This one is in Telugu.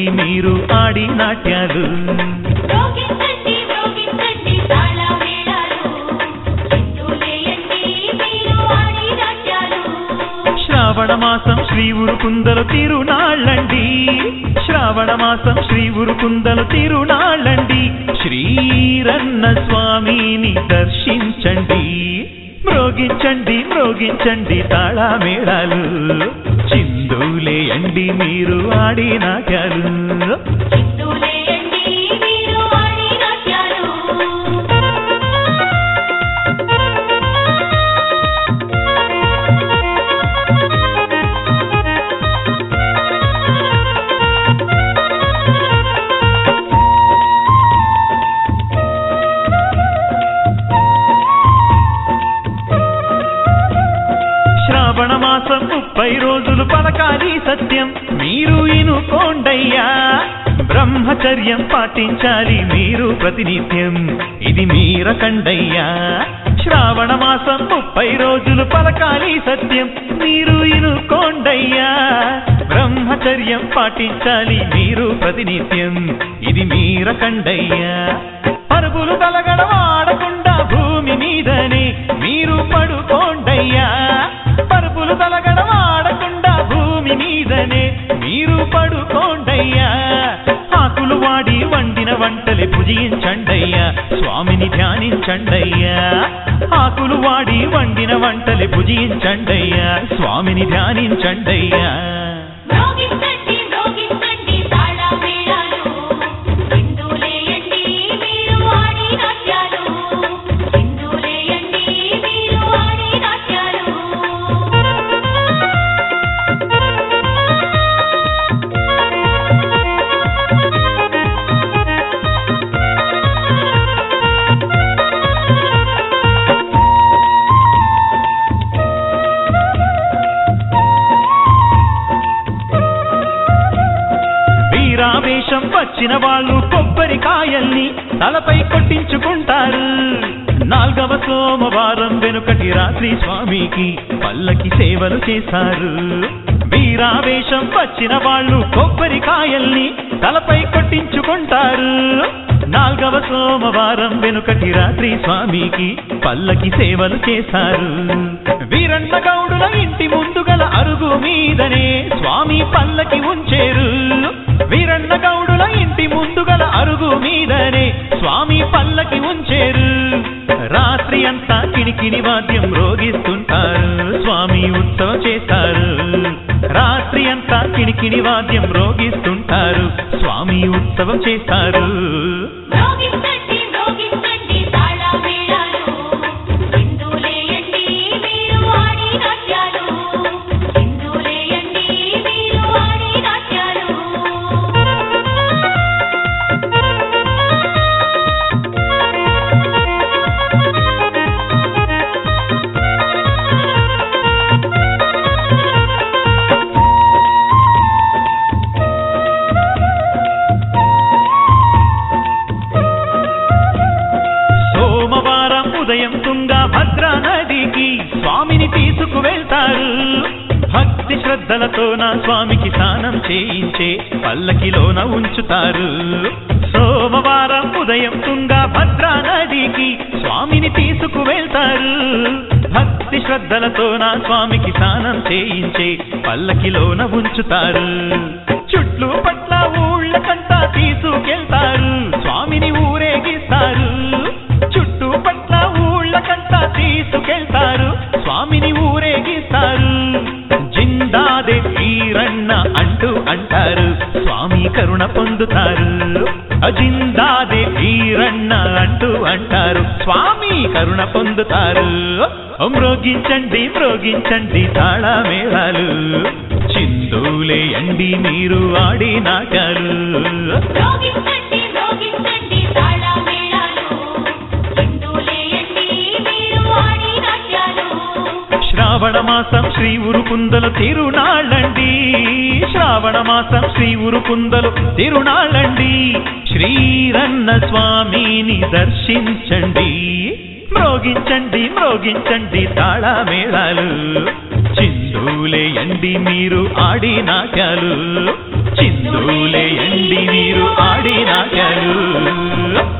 మీరు ఆడి నాట్యాలు మ్రోగించండి మ్రోగించండి తాళమేళాలు చిందులేయండి మీరు ఆడి నాట్యాలు శ్రావణ మాసం శ్రీ ఉరుకుందలు తిరునాళ్ళండి శ్రావణ మాసం శ్రీ ఉరుకుందలు తిరునాళ్ళండి శ్రీరన్న స్వామిని దర్శించండి మ్రోగించండి మ్రోగించండి తాళమేళాలు చిందులేయండి మీరు ఆడి నాట్యాలు చిందులేయండి మీరు ఆడి నాట్యాలు శ్రావణ మాసం ముప్పై రోజులు పలకాలి సత్యం మీరు ఇనుకోండయ్యా బ్రహ్మచర్యం పాటించాలి మీరు ప్రతినిత్యం ఇది మీరకండయ్యా శ్రావణ మాసం ముప్పై రోజులు పలకాలి సత్యం మీరు ఇనుకోండయ్యా బ్రహ్మచర్యం పాటించాలి మీరు ప్రతినిత్యం ఇది మీరకండయ్యా పరుగులు తలగడ వాడకుండా భూమి మీదనే మీరు పడుకోండయ్యా పరుపులు తలగడ వాడకుండా భూమి మీదనే మీరు పడుకోండయ్యా ఆకులు వాడి వండిన వంటలు భుజించండయ్యా స్వామిని ధ్యానించండయ్యా ఆకులు వాడి వండిన వంటలు భుజించండయ్యా స్వామిని ధ్యానించండయ్యా మ్రోగించండి మ్రోగించండి తాళమేళాలు చిందులేయండి మీరు ఆడి నాట్యాలు చిందులేయండి మీరు ఆడి నాట్యాలు వీరావేశం వచ్చిన వాళ్ళు కొబ్బరికాయల్ని తలపై కొట్టించుకుంటారు నాల్గవ సోమవారం వెనుకటి రాత్రి స్వామికి పల్లకి సేవలు చేశారు వీరావేశం వచ్చిన వాళ్ళు కొబ్బరికాయల్ని తలపై కొట్టించుకుంటారు నాల్గవ సోమవారం వెనుకటి రాత్రి స్వామికి పల్లకి సేవలు చేశారు వీరన్న గౌడుల ఇంటి ముందు గల అరుగు మీదనే స్వామి పల్లకి ఉంచేరు వీరన్న గౌడుల ఇంటి ముందు గల అరుగు మీదనే స్వామి పల్లకి ఉంచేరు రాత్రి అంతా కిణికిని వాద్యం రోగిస్తుంటారు స్వామి ఉత్సవం చేస్తారు రాత్రి అంతా కిణికిని వాద్యం రోగిస్తుంటారు స్వామి ఉత్సవం చేస్తారు మ్రోగించండి మ్రోగించండి తాళమేళాలు చిందులేయండి మీరు ఆడి నాట్యాలు చిందులేయండి మీరు ఆడి నాట్యాలు సోమవారం ఉదయం తుంగా భద్రా నదికి స్వామిని తీసుకువెళ్తారు భక్తి శ్రద్ధలతో నా స్వామికి స్నానం చేయించే పల్లకిలోన ఉంచుతారు సోమవారం ఉదయం తుంగా భద్రా నదికి స్వామిని తీసుకువెళ్తారు భక్తి శ్రద్ధలతో నా స్వామికి స్నానం చేయించే పల్లకిలోన ఉంచుతారు చుట్లు పట్ల ఊళ్ళకంతా తీసుకెళ్తారు స్వామిని ఊరేగిస్తారు చుట్టూ పట్ల ఊళ్ళకంతా తీసుకెళ్తారు స్వామిని ఊరేగిస్తారు జిందాదే వీరన్న అంటూ అంటారు స్వామి కరుణ పొందుతారు అజిందాదే వీరన్న అంటూ అంటారు స్వామి కరుణ పొందుతారు మ్రోగించండి మ్రోగించండి తాళమేళాలు చిందులేయండి మీరు ఆడి నాటాలు మ్రోగించండి మ్రోగించండి తాళమేళాలు చిందులేయండి మీరు ఆడి నాట్యాలు శ్రావణ మాసం శ్రీ ఉరుకుందలు తిరునాళ్ళండి శ్రావణ మాసం శ్రీ ఉరుకుందలు తిరునాళ్ళండి శ్రీరన్న స్వామిని దర్శించండి మ్రోగించండి మ్రోగించండి తాళమేళాలు చిందులేయండి మీరు ఆడి నాట్యాలు చిందులేయండి మీరు ఆడి నాట్యాలు